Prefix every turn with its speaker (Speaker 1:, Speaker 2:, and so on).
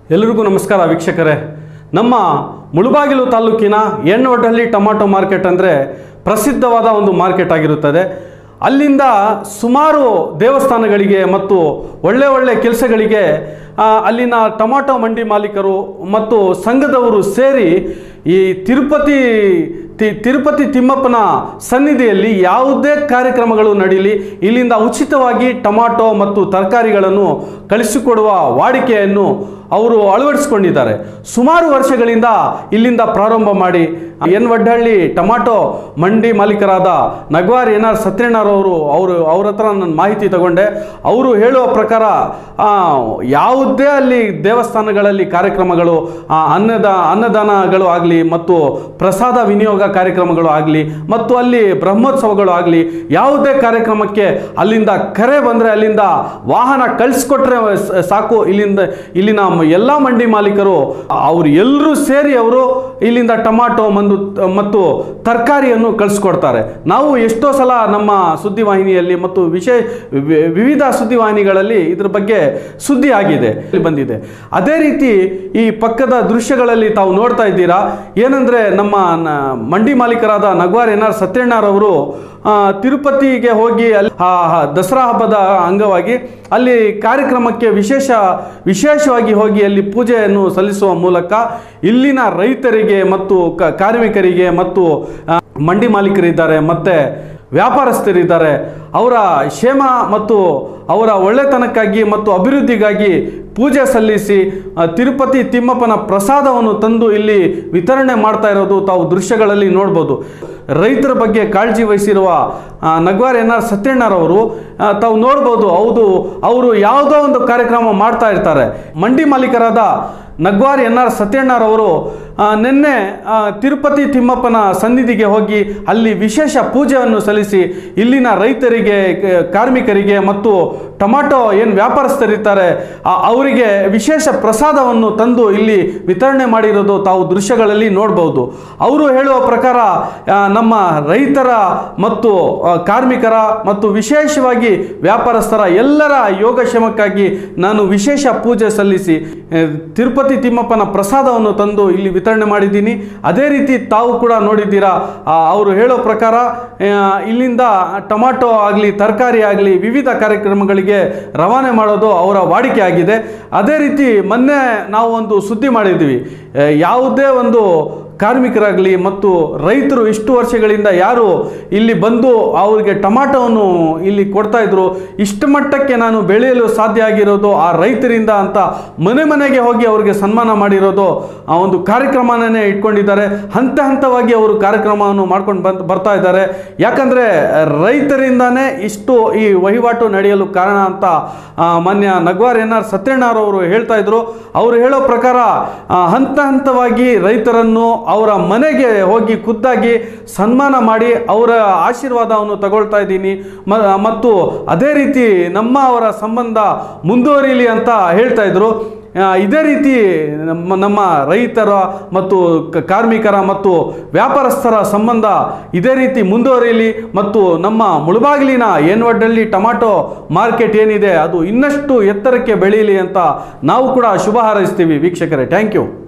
Speaker 1: ಎಲ್ರಿಗೂ ನಮಸ್ಕಾರ ವೀಕ್ಷಕರೇ ನಮ್ಮ ಮುಳುಬಾಗಿಲು ತಾಲೂಕಿನ ಎಣ್ಣೊಡ್ಡಹಳ್ಳಿ ಟೊಮಾಟೊ ಮಾರ್ಕೆಟ್ ಅಂದರೆ ಪ್ರಸಿದ್ಧವಾದ ಒಂದು ಮಾರ್ಕೆಟ್ ಆಗಿರುತ್ತದೆ ಅಲ್ಲಿಂದ ಸುಮಾರು ದೇವಸ್ಥಾನಗಳಿಗೆ ಮತ್ತು ಒಳ್ಳೆ ಒಳ್ಳೆ ಕೆಲಸಗಳಿಗೆ ಆ, ಅಲ್ಲಿನ ಟೊಮಾಟೊ ಮಂಡಿ ಮಾಲೀಕರು ಮತ್ತು ಸಂಘದವರು ಸೇರಿ ಈ ತಿರುಪತಿ ತಿ ತಿರುಪತಿ ತಿಮ್ಮಪ್ಪನ ಸನ್ನಿಧಿಯಲ್ಲಿ ಯಾವುದೇ ಕಾರ್ಯಕ್ರಮಗಳು ನಡೀಲಿ ಇಲ್ಲಿಂದ ಉಚಿತವಾಗಿ ಟೊಮಾಟೊ ಮತ್ತು ತರಕಾರಿಗಳನ್ನು ಕಳಿಸಿಕೊಡುವ ವಾಡಿಕೆಯನ್ನು ಅವರು ಅಳವಡಿಸಿಕೊಂಡಿದ್ದಾರೆ ಸುಮಾರು ವರ್ಷಗಳಿಂದ ಇಲ್ಲಿಂದ ಪ್ರಾರಂಭ ಮಾಡಿ ಎನ್ ವಡ್ಡಹಳ್ಳಿ ಟೊಮಾಟೊ ಮಂಡಿ ಮಾಲೀಕರಾದ ನಗ್ವಾರ್ ಎನ್ ಆರ್ ಸತ್ಯಣ್ಣರವರು ಅವರು ಅವ್ರ ಹತ್ರ ನಾನು ಮಾಹಿತಿ ತಗೊಂಡೆ ಅವರು ಹೇಳುವ ಪ್ರಕಾರ ಆ, ಯಾವುದೇ ಅಲ್ಲಿ ದೇವಸ್ಥಾನಗಳಲ್ಲಿ ಕಾರ್ಯಕ್ರಮಗಳು ಆ, ಅನ್ನದ ಅನ್ನದಾನಗಳು ಆಗಲಿ ಮತ್ತು ಪ್ರಸಾದ ವಿನಿಯೋಗ ಕಾರ್ಯಕ್ರಮಗಳು ಆಗಲಿ ಮತ್ತು ಅಲ್ಲಿ ಬ್ರಹ್ಮೋತ್ಸವಗಳು ಆಗಲಿ ಯಾವುದೇ ಕಾರ್ಯಕ್ರಮಕ್ಕೆ ಅಲ್ಲಿಂದ ಕರೆ ಬಂದರೆ ಅಲ್ಲಿಂದ ವಾಹನ ಕಳಿಸ್ಕೊಟ್ರೆ ಸ- ಸಾಕು ಇಲ್ಲಿಂದ ಇಲ್ಲಿನ ಎಲ್ಲ ಮಂಡಿ ಮಾಲೀಕರು ಅವರು ಎಲ್ಲರೂ ಸೇರಿ ಅವರು ಇಲ್ಲಿಂದ ಟೊಮಾಟೊ ಮಂದು ಮತ್ತು ತರಕಾರಿಯನ್ನು ಕಳಿಸ್ಕೊಡ್ತಾರೆ ನಾವು ಎಷ್ಟೋ ಸಲ ನಮ್ಮ ಸುದ್ದಿವಾಹಿನಿಯಲ್ಲಿ ಮತ್ತು ವಿಶೇಷ ವಿ- ವಿವಿಧ ಸುದ್ದಿವಾಹಿನಿಗಳಲ್ಲಿ ಇದ್ರ ಬಗ್ಗೆ ಸುದ್ದಿ ಆಗಿದೆ ಇಲ್ಲಿ ಬಂದಿದೆ ಅದೇ ರೀತಿ ಈ ಪಕ್ಕದ ದೃಶ್ಯಗಳಲ್ಲಿ ತಾವು ನೋಡ್ತಾ ಇದ್ದೀರಾ ಏನಂದ್ರೆ ನಮ್ಮ ನ- ಮಂಡಿ ಮಾಲೀಕರಾದ ನಗ್ವಾರ್ ಎನ್ ಆರ್ ಸತ್ಯಣ್ಣರವರು ಆ, ತಿರುಪತಿಗೆ ಹೋಗಿ ಅಲ್ಲಿ ಆ, ಆ, ದಸರಾ ಹಬ್ಬದ ಅಂಗವಾಗಿ ಅಲ್ಲಿ ಕಾರ್ಯಕ್ರಮಕ್ಕೆ ವಿಶೇಷ ವಿಶೇಷವಾಗಿ ಹೋಗಿ ಅಲ್ಲಿ ಪೂಜೆಯನ್ನು ಸಲ್ಲಿಸುವ ಮೂಲಕ ಇಲ್ಲಿನ ರೈತರಿಗೆ ಮತ್ತು ಕ- ಕಾರ್ಮಿಕರಿಗೆ ಮತ್ತು ಆ, ಮಂಡಿ ಮಾಲೀಕರಿದ್ದಾರೆ ಮತ್ತು ವ್ಯಾಪಾರಸ್ಥರಿದ್ದಾರೆ ಅವರ ಕ್ಷೇಮ ಮತ್ತು ಅವರ ಒಳ್ಳೆತನಕ್ಕಾಗಿ ಮತ್ತು ಅಭಿವೃದ್ಧಿಗಾಗಿ ಪೂಜೆ ಸಲ್ಲಿಸಿ ಆ, ತಿರುಪತಿ ತಿಮ್ಮಪ್ಪನ ಪ್ರಸಾದವನ್ನು ತಂದು ಇಲ್ಲಿ ವಿತರಣೆ ಮಾಡ್ತಾ ಇರೋದು ತಾವು ದೃಶ್ಯಗಳಲ್ಲಿ ನೋಡ್ಬೋದು ರೈತರ ಬಗ್ಗೆ ಕಾಳಜಿ ವಹಿಸಿರುವ ಆ, ನಗ್ವಾರ್ ಎನ್ ಆರ್ ಸತ್ಯಣ್ಣರವರು ಆ, ತಾವು ನೋಡ್ಬೋದು ಹೌದು ಅವರು ಯಾವುದೋ ಒಂದು ಕಾರ್ಯಕ್ರಮ ಮಾಡ್ತಾ ಇರ್ತಾರೆ ಮಂಡಿ ಮಾಲೀಕರಾದ ನಗ್ವಾರ್ ಎನ್ ಆರ್ ಸತ್ಯಣ್ಣರವರು ಆ, ನಿನ್ನೆ ಆ, ತಿರುಪತಿ ತಿಮ್ಮಪ್ಪನ ಸನ್ನಿಧಿಗೆ ಹೋಗಿ ಅಲ್ಲಿ ವಿಶೇಷ ಪೂಜೆಯನ್ನು ಸಲ್ಲಿಸಿ ಇಲ್ಲಿನ ರೈತರಿಗೆ ಕ- ಕಾರ್ಮಿಕರಿಗೆ ಮತ್ತು ಟೊಮಾಟೊ ಏನು ವ್ಯಾಪಾರಸ್ಥರಿರ್ತಾರೆ ಆ- ಅವರಿಗೆ ವಿಶೇಷ ಪ್ರಸಾದವನ್ನು ತಂದು ಇಲ್ಲಿ ವಿತರಣೆ ಮಾಡಿರೋದು ತಾವು ದೃಶ್ಯಗಳಲ್ಲಿ ನೋಡ್ಬೋದು ಅವರು ಹೇಳುವ ಪ್ರಕಾರ ಆ, ನಮ್ಮ ರೈತರ ಮತ್ತು ಆ, ಕಾರ್ಮಿಕರ ಮತ್ತು ವಿಶೇಷವಾಗಿ ವ್ಯಾಪಾರಸ್ಥರ ಎಲ್ಲರ ಯೋಗಕ್ಷೇಮಕ್ಕಾಗಿ ನಾನು ವಿಶೇಷ ಪೂಜೆ ಸಲ್ಲಿಸಿ ಆ, ತಿರುಪತಿ ತಿಮ್ಮಪ್ಪನ ಪ್ರಸಾದವನ್ನು ತಂದು ಇಲ್ಲಿ ವಿತರಣೆ ಮಾಡಿದ್ದೀನಿ ಅದೇ ರೀತಿ ತಾವು ಕೂಡ ನೋಡಿದ್ದೀರಾ ಆ, ಅವರು ಹೇಳೋ ಪ್ರಕಾರ ಆ, ಇಲ್ಲಿಂದ ಟೊಮಾಟೊ ಆಗಲಿ ತರಕಾರಿ ಆಗಲಿ ವಿವಿಧ ಕಾರ್ಯಕ್ರಮಗಳಿಗೆ ರವಾನೆ ಮಾಡೋದು ಅವರ ವಾಡಿಕೆ ಆಗಿದೆ ಅದೇ ರೀತಿ ಮೊನ್ನೆ ನಾವು ಒಂದು ಸುದ್ದಿ ಮಾಡಿದ್ವಿ ಆ, ಯಾವುದೇ ಒಂದು ಕಾರ್ಮಿಕರಾಗಲಿ ಮತ್ತು ರೈತರು ಇಷ್ಟು ವರ್ಷಗಳಿಂದ ಯಾರು ಇಲ್ಲಿ ಬಂದು ಅವರಿಗೆ ಟೊಮಾಟೋವನ್ನು ಇಲ್ಲಿ ಕೊಡ್ತಾ ಇದ್ರು ಇಷ್ಟು ಮಟ್ಟಕ್ಕೆ ನಾನು ಬೆಳೆಯಲು ಸಾಧ್ಯ ಆಗಿರೋದು ಆ ರೈತರಿಂದ ಅಂತ ಮನೆ ಮನೆಗೆ ಹೋಗಿ ಅವರಿಗೆ ಸನ್ಮಾನ ಮಾಡಿರೋದು ಆ ಒಂದು ಕಾರ್ಯಕ್ರಮನೇ ಇಟ್ಕೊಂಡಿದ್ದಾರೆ ಹಂತ ಹಂತವಾಗಿ ಅವರು ಕಾರ್ಯಕ್ರಮವನ್ನು ಮಾಡ್ಕೊಂಡು ಬಂದು ಬರ್ತಾ ಇದ್ದಾರೆ ಯಾಕಂದರೆ ರೈತರಿಂದಾನೇ ಇಷ್ಟು ಈ ವಹಿವಾಟು ನಡೆಯಲು ಕಾರಣ ಅಂತ ಆ, ಮಾನ್ಯ ನಗ್ವಾರ್ ಎನ್ ಆರ್ ಸತ್ಯಣ್ಣರವರು ಹೇಳ್ತಾ ಇದ್ರು ಅವರು ಹೇಳೋ ಪ್ರಕಾರ ಆ, ಹಂತ ಹಂತವಾಗಿ ರೈತರನ್ನು ಅವರ ಮನೆಗೆ ಹೋಗಿ ಖುದ್ದಾಗಿ ಸನ್ಮಾನ ಮಾಡಿ ಅವರ ಆಶೀರ್ವಾದವನ್ನು ತಗೊಳ್ತಾ ಇದ್ದೀನಿ ಮ- ಮತ್ತು ಅದೇ ರೀತಿ ನಮ್ಮ ಅವರ ಸಂಬಂಧ ಮುಂದುವರಿಯಲಿ ಅಂತ ಹೇಳ್ತಾ ಇದ್ರು ಆ, ಇದೇ ರೀತಿ ನಮ್ಮ ನಮ್ಮ ರೈತರ ಮತ್ತು ಕ- ಕಾರ್ಮಿಕರ ಮತ್ತು ವ್ಯಾಪಾರಸ್ಥರ ಸಂಬಂಧ ಇದೇ ರೀತಿ ಮುಂದುವರಿಯಲಿ ಮತ್ತು ನಮ್ಮ ಮುಳುಬಾಗಿಲಿನ ಏನ್ವಡ್ಡಲ್ಲಿ ಟೊಮಾಟೊ ಮಾರ್ಕೆಟ್ ಏನಿದೆ ಅದು ಇನ್ನಷ್ಟು ಎತ್ತರಕ್ಕೆ ಬೆಳೀಲಿ ಅಂತ ನಾವು ಕೂಡ ಶುಭ ಹಾರೈಸ್ತೀವಿ ವೀಕ್ಷಕರೇ ಥ್ಯಾಂಕ್ ಯು